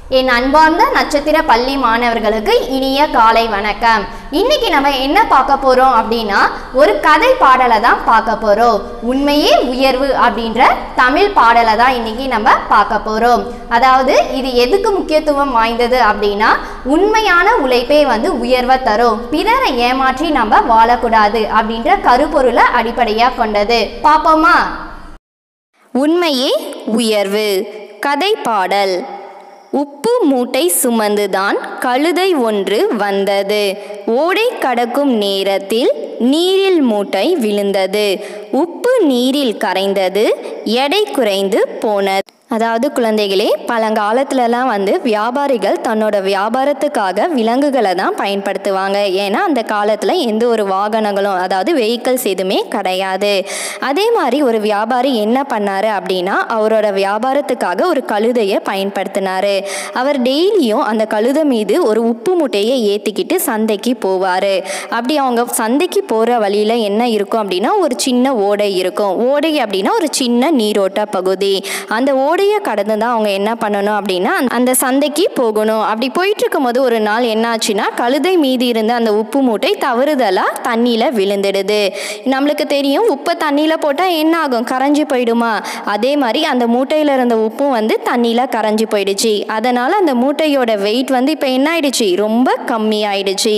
என் அன்பார்ந்த நட்சத்திர பள்ளி மாணவர்களுக்கு இனிய காலை வணக்கம் இன்னைக்கு நம்ம என்ன பார்க்க போறோம் அப்படின்னா ஒரு கதை பாடலை தான் பார்க்க போறோம் உண்மையே உயர்வு அப்படின்ற தமிழ் பாடலை தான் இன்னைக்கு நம்ம பார்க்க போறோம் அதாவது இது எதுக்கு முக்கியத்துவம் வாய்ந்தது அப்படின்னா உண்மையான உழைப்பே வந்து உயர்வை தரும் பிறரை ஏமாற்றி நம்ம வாழக்கூடாது அப்படின்ற கருப்பொருளை அடிப்படையாக கொண்டது பார்ப்போமா உண்மையே உயர்வு கதை பாடல் உப்பு மூட்டை சுமந்துதான் கழுதை ஒன்று வந்தது ஓடை கடக்கும் நேரத்தில் நீரில் மூட்டை விழுந்தது உப்பு நீரில் கரைந்தது எடை குறைந்து போனது அதாவது குழந்தைகளே பழங்காலத்துலலாம் வந்து வியாபாரிகள் தன்னோட வியாபாரத்துக்காக விலங்குகளை தான் பயன்படுத்துவாங்க ஏன்னா அந்த காலத்தில் எந்த ஒரு வாகனங்களும் அதாவது வெஹிக்கல்ஸ் எதுவுமே கிடையாது அதே மாதிரி ஒரு வியாபாரி என்ன பண்ணார் அப்படின்னா அவரோட வியாபாரத்துக்காக ஒரு கழுதையை பயன்படுத்தினார் அவர் டெய்லியும் அந்த கழுதை மீது ஒரு உப்பு மூட்டையை ஏற்றிக்கிட்டு சந்தைக்கு போவார் அப்படி அவங்க சந்தைக்கு போகிற வழியில் என்ன இருக்கும் அப்படின்னா ஒரு சின்ன ஓடை இருக்கும் ஓடை அப்படின்னா ஒரு சின்ன நீரோட்ட பகுதி அந்த ஓடையை கடந்து தான் அவங்க என்ன பண்ணணும் அப்படின்னா அந்த சந்தைக்கு போகணும் அப்படி போயிட்டு இருக்கும்போது ஒரு நாள் என்னாச்சுன்னா கழுதை மீதி இருந்த அந்த உப்பு மூட்டை தவறுதலாக தண்ணியில் விழுந்துடுது நம்மளுக்கு தெரியும் உப்பை தண்ணியில் போட்டால் என்ன ஆகும் கரைஞ்சி போயிடுமா அதே மாதிரி அந்த மூட்டையில் இருந்த உப்பும் வந்து தண்ணியில் கரைஞ்சி போயிடுச்சு அதனால் அந்த மூட்டையோட வெயிட் வந்து இப்போ என்ன ஆயிடுச்சு ரொம்ப கம்மியாயிடுச்சு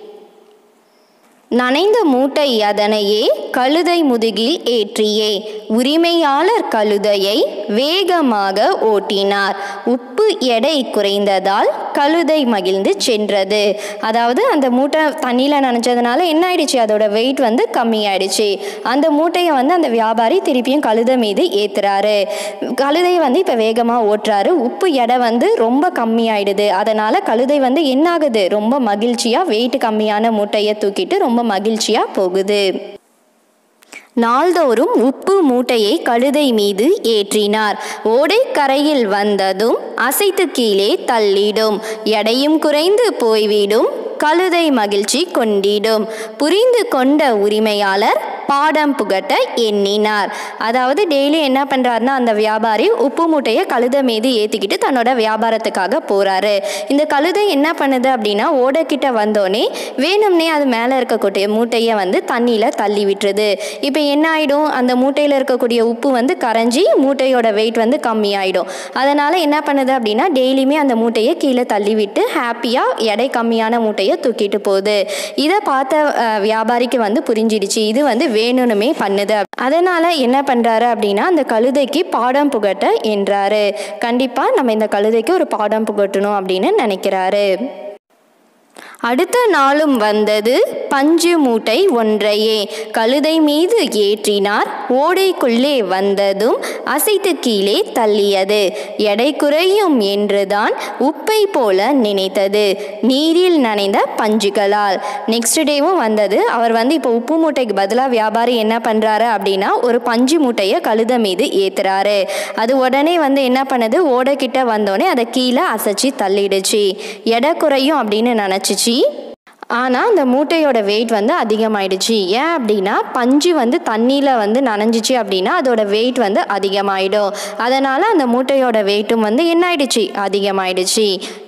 நனைந்த மூட்டை அதனையே கழுதை முதுகில் ஏற்றியே உரிமையாளர் கழுதையை வேகமாக ஓட்டினார் உப்பு எடை குறைந்ததால் கழுதை மகிழ்ந்து சென்றது அதாவது அந்த மூட்டை தண்ணியில் நனைஞ்சதுனால என்ன ஆயிடுச்சு அதோட வெயிட் வந்து கம்மியாயிடுச்சு அந்த மூட்டையை வந்து அந்த வியாபாரி திருப்பியும் கழுதை மீது ஏற்றுறாரு கழுதை வந்து இப்போ வேகமாக ஓட்டுறாரு உப்பு எடை வந்து ரொம்ப கம்மியாயிடுது அதனால் கழுதை வந்து என்ன ஆகுது ரொம்ப மகிழ்ச்சியாக வெயிட் கம்மியான மூட்டையை தூக்கிட்டு ரொம்ப மகிழ்ச்சியாக போகுது நாள்தோறும் உப்பு மூட்டையை கழுதை மீது ஏற்றினார் ஓடைக்கரையில் வந்ததும் அசைத்து கீழே தள்ளிடும் எடையும் குறைந்து போய்விடும் கழுதை மகிழ்ச்சி கொண்டிடும் புரிந்து கொண்ட உரிமையாளர் பாடம் புகட்ட எண்ணினார் அதாவது டெய்லி என்ன பண்ணுறாருன்னா அந்த வியாபாரி உப்பு மூட்டையை கழுதை மீது ஏற்றிக்கிட்டு தன்னோட வியாபாரத்துக்காக போகிறாரு இந்த கழுதை என்ன பண்ணுது அப்படின்னா ஓடைக்கிட்ட வந்தோடனே வேணும்னே அது மேலே இருக்கக்கூடிய மூட்டையை வந்து தண்ணியில் தள்ளி விட்டுருது இப்போ என்ன ஆகிடும் அந்த மூட்டையில் இருக்கக்கூடிய உப்பு வந்து கரைஞ்சி மூட்டையோட வெயிட் வந்து கம்மியாயிடும் அதனால் என்ன பண்ணுது அப்படின்னா டெய்லியுமே அந்த மூட்டையை கீழே தள்ளி விட்டு ஹாப்பியாக எடை கம்மியான மூட்டையை தூக்கிட்டு போகுது இதை பார்த்த அஹ், வியாபாரிக்கு வந்து புரிஞ்சிடுச்சு இது வந்து வேணும்னுமே பண்ணுது அதனால் என்ன பண்ணுறாரு அப்படின்னா அந்த கழுதைக்கு பாடம் புகட்ட என்றாரு கண்டிப்பாக நம்ம இந்த கழுதைக்கு ஒரு பாடம் புகட்டணும் அப்படின்னு நினைக்கிறாரு அடுத்த நாளும் வந்தது பஞ்சு மூட்டை ஒன்றையே கழுதை மீது ஏற்றினார் ஓடைக்குள்ளே வந்ததும் அசைத்து கீழே தள்ளியது எடை குறையும் என்றுதான் உப்பை போல நினைத்தது நீரில் நனைந்த பஞ்சுகளால் நெக்ஸ்ட் டேவும் வந்தது அவர் வந்து இப்போ உப்பு மூட்டைக்கு பதிலாக வியாபாரி என்ன பண்ணுறாரு அப்படின்னா ஒரு பஞ்சு மூட்டையை கழுதை மீது ஏற்றுறாரு அது உடனே வந்து என்ன பண்ணுது ஓடைக்கிட்ட வந்தோடனே அதை கீழே அசைச்சு தள்ளிடுச்சு எடை குறையும் அப்படின்னு நினச்சிச்சு ஆனால் அந்த மூட்டையோட வெயிட் வந்து அதிகமாயிடுச்சு ஏன் அப்படின்னா பஞ்சு வந்து தண்ணியில் வந்து நனைஞ்சிச்சு அப்படின்னா அதோட வெயிட் வந்து அதிகமாயிடும் அதனால் அந்த மூட்டையோட வெயிட்டும் வந்து என்ன ஆயிடுச்சு அதிகமாயிடுச்சு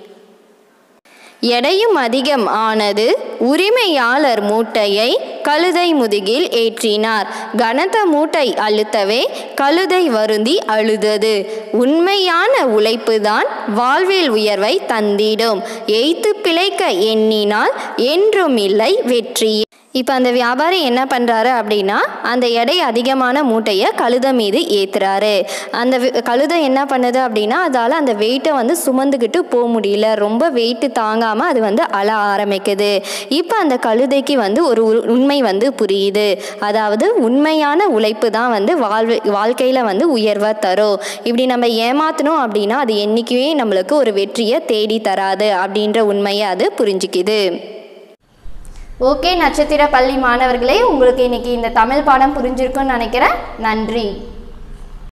எடையும் அதிகம் ஆனது உரிமையாளர் மூட்டையை கழுதை முதுகில் ஏற்றினார் கனத்த மூட்டை அழுத்தவே கழுதை வருந்தி அழுதது உண்மையான உழைப்புதான் வாழ்வில் உயர்வை தந்திடும் எய்த்து பிழைக்க எண்ணினால் என்றும் இல்லை வெற்றி இப்போ அந்த வியாபாரி என்ன பண்ணுறாரு அப்படின்னா அந்த எடை அதிகமான மூட்டையை கழுதை மீது ஏற்றுறாரு அந்த வி- கழுதை என்ன பண்ணுது அப்படின்னா அதால் அந்த வெயிட்டை வந்து சுமந்துக்கிட்டு போக முடியல ரொம்ப வெயிட்டு தாங்காமல் அது வந்து அழ ஆரம்பிக்குது இப்போ அந்த கழுதைக்கு வந்து ஒரு உ- உண்மை வந்து புரியுது அதாவது உண்மையான உழைப்பு தான் வந்து வாழ்வு வாழ்க்கையில் வந்து உயர்வை தரும் இப்படி நம்ம ஏமாத்தணும் அப்படின்னா அது என்றைக்குமே நம்மளுக்கு ஒரு வெற்றியை தேடி தராது அப்படின்ற உண்மையை அது புரிஞ்சுக்குது ஓகே நட்சத்திர பள்ளி மாணவர்களே உங்களுக்கு இன்னைக்கு இந்த தமிழ் பாடம் புரிஞ்சிருக்குன்னு நினைக்கிறேன் நன்றி